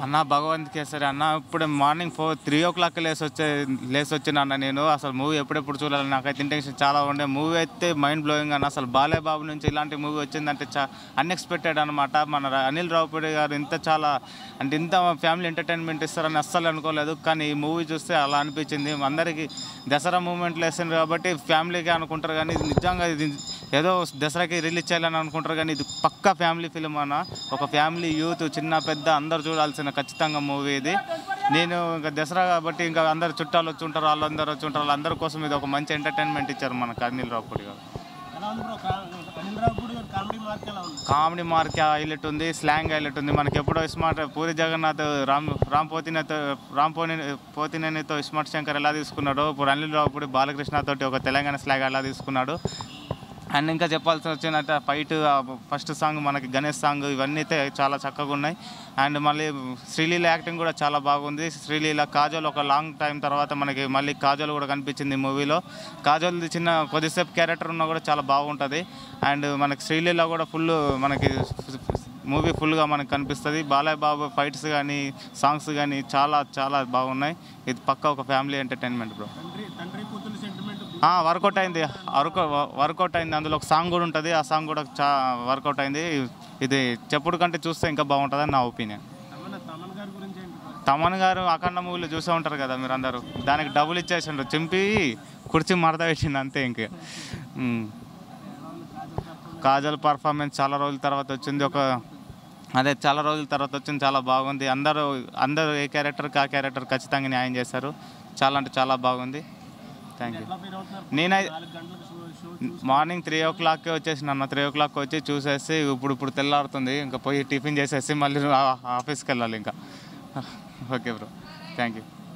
అన్న భగవంత్ కేసరి అన్న ఇప్పుడు morning four three o'clock లేసి వచ్చే లేసి వచ్చిన అన్న నేను అసలు మూవీ ఎప్పుడెప్పుడు చూడాలి నాకైతే ఇంటెన్షన్ చాలా ఉండే మూవీ అయితే మైండ్ బ్లోయింగ్ అన్న అసలు బాలయ్య బాబు నుంచి ఇలాంటి మూవీ వచ్చిందంటే చా అన్ఎక్స్పెక్టెడ్ అనమాట మన రా- అనిల్ రావుపూడి గారు ఇంత చాలా అంటే ఇంత ఫ్యామిలీ ఎంటర్టైన్మెంట్ ఇస్తారని అస్సలు అనుకోలేదు కానీ ఈ మూవీ చూస్తే అలా అనిపించింది అందరికీ దసరా మూమెంట్లు వేసింది కాబట్టి ఫ్యామిలీకి అనుకుంటారు కానీ ఇది నిజంగా ఇది ఏదో దసరాకి రిలీజ్ చేయాలని అనుకుంటారు కానీ ఇది పక్కా ఫ్యామిలీ ఫిలిం అన్న ఒక ఫ్యామిలీ యూత్ చిన్న పెద్ద అందరు చూడాల్సిన ఖచ్చితంగా మూవీ ఇది నేను ఇంకా దసరా కాబట్టి ఇంకా అందరు చుట్టాలు వచ్చి ఉంటారు వాళ్ళందరూ వచ్చి ఉంటారు వాళ్ళందరి కోసం ఇది ఒక మంచి ఎంటర్టైన్మెంట్ ఇచ్చారు మనకు అనిల్ రావుపూడి గారు ఎలా ఉంది బ్రో కా- అనిల్ రావుపూడి గారి కామెడీ మార్క్ ఎలా ఉంది కామెడీ మార్క్ హైలైట్ ఉంది స్లాంగ్ హైలైట్ ఉంది మనకి ఎప్పుడో స్మార్ట్ పూరి జగన్నాథ్ రామ్ రామ్ పోతినతో రామ్ పోని పోతినేనితో స్మార్ట్ శంకర్ ఎలా తీసుకున్నాడో ఇప్పుడు అనిల్ రావుపూడి బాలకృష్ణ తోటి ఒక తెలంగాణ స్లాగ్ ఎలా తీసుకున్నాడు అండ్ ఇంకా చెప్పాల్సి వచ్చినట్టు ఫైట్ ఫస్ట్ సాంగ్ మనకి గణేష్ సాంగ్ ఇవన్నీ అయితే చాలా చక్కగా ఉన్నాయి అండ్ మళ్ళీ శ్రీలీల యాక్టింగ్ కూడా చాలా బాగుంది శ్రీలీల కాజల్ ఒక లాంగ్ టైం తర్వాత మనకి మళ్ళీ కాజల్ కూడా కనిపించింది ఈ మూవీలో కాజల్ది చిన్న కొద్దిసేపు క్యారెక్టర్ ఉన్నా కూడా చాలా బాగుంటుంది అండ్ మనకి శ్రీలీల కూడా ఫుల్ మనకి మూవీ ఫుల్గా మనకు కనిపిస్తుంది బాలయ్య బాబు ఫైట్స్ కానీ సాంగ్స్ కానీ చాలా చాలా బాగున్నాయి ఇది పక్క ఒక ఫ్యామిలీ ఎంటర్టైన్మెంట్ బ్రో తండ్రి తండ్రి కూతురు సెంటిమెంట్ వర్కౌట్ అయింది వర్కౌ వర్కౌట్ అయింది అందులో ఒక సాంగ్ కూడా ఉంటుంది ఆ సాంగ్ కూడా చా వర్కౌట్ అయింది ఇది చెప్పుడు కంటే చూస్తే ఇంకా బాగుంటుందని నా ఒపీనియన్ తమన్ తమన్ గారి గురించి ఏంటి బ్రో? తమన్ గారు అఖండ మూవీలో చూసే ఉంటారు కదా మీరు అందరూ దానికి డబ్బులు ఇచ్చేసిండ్రు చింపి కుర్చీ మడత పెట్టింది అంతే ఇంక ఉమ్. కాజల్ పర్ఫార్మెన్స్ చాలా రోజుల తర్వాత వచ్చింది ఒక అదే చాలా రోజుల తర్వాత వచ్చింది చాలా బాగుంది అందరూ అందరూ ఏ క్యారెక్టర్కి ఆ క్యారెక్టర్ ఖచ్చితంగా న్యాయం చేశారు చాలా అంటే చాలా బాగుంది థ్యాంక్ యూ ఎట్లా ఫీల్ అవుతున్నారు నేనై నాలుగు గంటలకు షో షో మార్నింగ్ త్రీ ఓ క్లాక్కి వచ్చేసిన అన్న త్రీ ఓ క్లాక్ వచ్చి చూసేసి ఇప్పుడు ఇప్పుడు తెల్లారుతుంది ఇంకా పోయి టిఫిన్ చేసేసి మళ్ళీ ఆ- ఆఫీస్కి వెళ్ళాలి ఇంకా ఓకే బ్రో థ్యాంక్ యూ